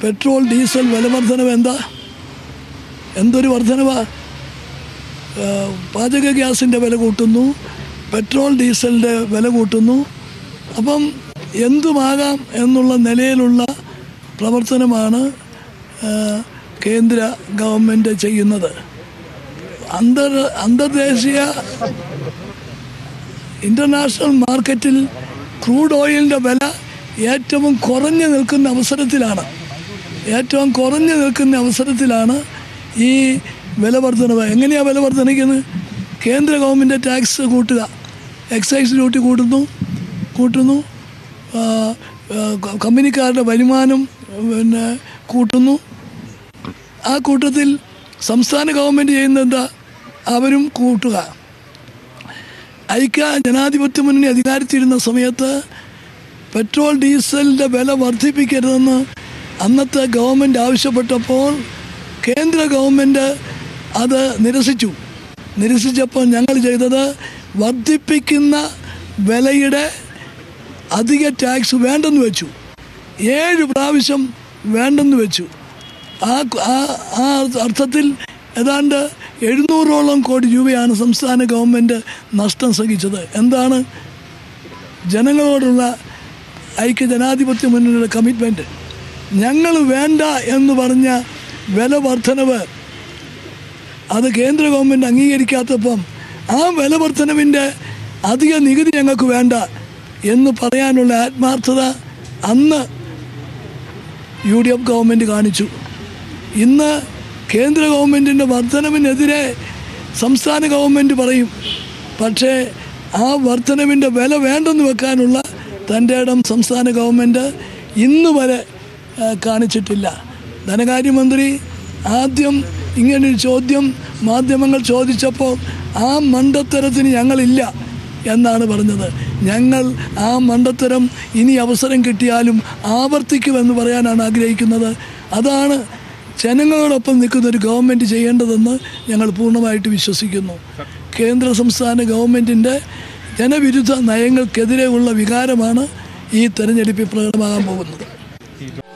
petrol diesel വില വർധനവ് എന്താ എന്തൊരു വർധനവാ ഏഹ് പാചക ഗ്യാസിൻ്റെ വില കൂട്ടുന്നു പെട്രോൾ ഡീസലിൻ്റെ വില കൂട്ടുന്നു അപ്പം എന്തുമാകാം എന്നുള്ള നിലയിലുള്ള പ്രവർത്തനമാണ് ഏഹ് കേന്ദ്ര ഗവൺമെൻറ് ചെയ്യുന്നത് അന്തർ അന്തർദേശീയ ഇൻ്റർനാഷണൽ മാർക്കറ്റിൽ ക്രൂഡ് ഓയിലിൻ്റെ വില ഏറ്റവും കുറഞ്ഞു നിൽക്കുന്ന അവസരത്തിലാണ് ഏറ്റവും കുറഞ്ഞു നിൽക്കുന്ന അവസരത്തിലാണ് ഈ വില വർധനവ് എങ്ങനെയാണ് വില വർധനിക്കുന്നത് കേന്ദ്ര ഗവൺമെൻറ് ടാക്സ് കൂട്ടുക എക്സൈസ് ഡ്യൂട്ടി കൂട്ടുന്നു കൂട്ടുന്നു ആ, ആ, കമ്പനിക്കാരുടെ വരുമാനം പിന്നെ കൂട്ടുന്നു ആ കൂട്ടത്തിൽ സംസ്ഥാന ഗവൺമെൻറ് ചെയ്യുന്നത് എന്താ അവരും കൂട്ടുക ഐക്യ ജനാധിപത്യ മുന്നണി അധികാരത്തിരുന്ന സമയത്ത് പെട്രോൾ ഡീസലിൻ്റെ വില വർദ്ധിപ്പിക്കരുതെന്ന് അന്നത്തെ ഗവൺമെൻറ് ആവശ്യപ്പെട്ടപ്പോൾ കേന്ദ്ര ഗവൺമെൻറ് അത് നിരസിച്ചു നിരസിച്ചപ്പോൾ ഞങ്ങൾ ചെയ്തത് വർദ്ധിപ്പിക്കുന്ന വിലയുടെ അധിക ടാക്സ് വേണ്ടെന്ന് വെച്ചു ഏഴ് പ്രാവശ്യം വേണ്ടെന്ന് വെച്ചു ആ ആ ആ അർത്ഥത്തിൽ ഏതാണ്ട് എഴുന്നൂറോളം കോടി രൂപയാണ് സംസ്ഥാന ഗവൺമെൻറ് നഷ്ടം സഹിച്ചത് എന്താണ് ജനങ്ങളോടുള്ള ഐക്യ ജനാധിപത്യ മുന്നണിയുടെ കമ്മിറ്റ്മെൻറ്റ് ഞങ്ങൾ വേണ്ട എന്ന് പറഞ്ഞ വില വർധനവ് അത് കേന്ദ്ര ഗവൺമെൻറ് അംഗീകരിക്കാത്തപ്പം ആ വില വർധനവിൻ്റെ അധിക നികുതി ഞങ്ങൾക്ക് വേണ്ട എന്ന് പറയാനുള്ള ആത്മാർത്ഥത അന്ന് യു ഡി എഫ് ഗവൺമെൻറ് കാണിച്ചു ഇന്ന് കേന്ദ്ര ഗവൺമെൻറ്റിൻ്റെ വർധനവിനെതിരെ സംസ്ഥാന ഗവൺമെൻറ് പറയും പക്ഷേ ആ വർധനവിൻ്റെ വില വേണ്ടെന്ന് വെക്കാനുള്ള തൻ്റെ ഇടം സംസ്ഥാന ഗവൺമെൻറ് ഇന്ന് വരെ ആ, കാണിച്ചിട്ടില്ല ധനകാര്യമന്ത്രി ആദ്യം ഇങ്ങനൊരു ചോദ്യം മാധ്യമങ്ങൾ ചോദിച്ചപ്പോൾ ആ മണ്ടത്തരത്തിന് ഞങ്ങളില്ല എന്നാണ് പറഞ്ഞത് ഞങ്ങൾ ആ മണ്ടത്തരം ഇനി അവസരം കിട്ടിയാലും ആവർത്തിക്കുമെന്ന് പറയാനാണ് ആഗ്രഹിക്കുന്നത് അതാണ് ജനങ്ങളോടൊപ്പം നിൽക്കുന്ന ഒരു ഗവൺമെൻറ് ചെയ്യേണ്ടതെന്ന് ഞങ്ങൾ പൂർണ്ണമായിട്ട് വിശ്വസിക്കുന്നു കേന്ദ്ര സംസ്ഥാന ഗവൺമെൻറ്റിൻ്റെ ജനവിരുദ്ധ നയങ്ങൾക്കെതിരെയുള്ള വികാരമാണ് ഈ തെരഞ്ഞെടുപ്പിൽ പ്രകടമാകാൻ പോകുന്നത്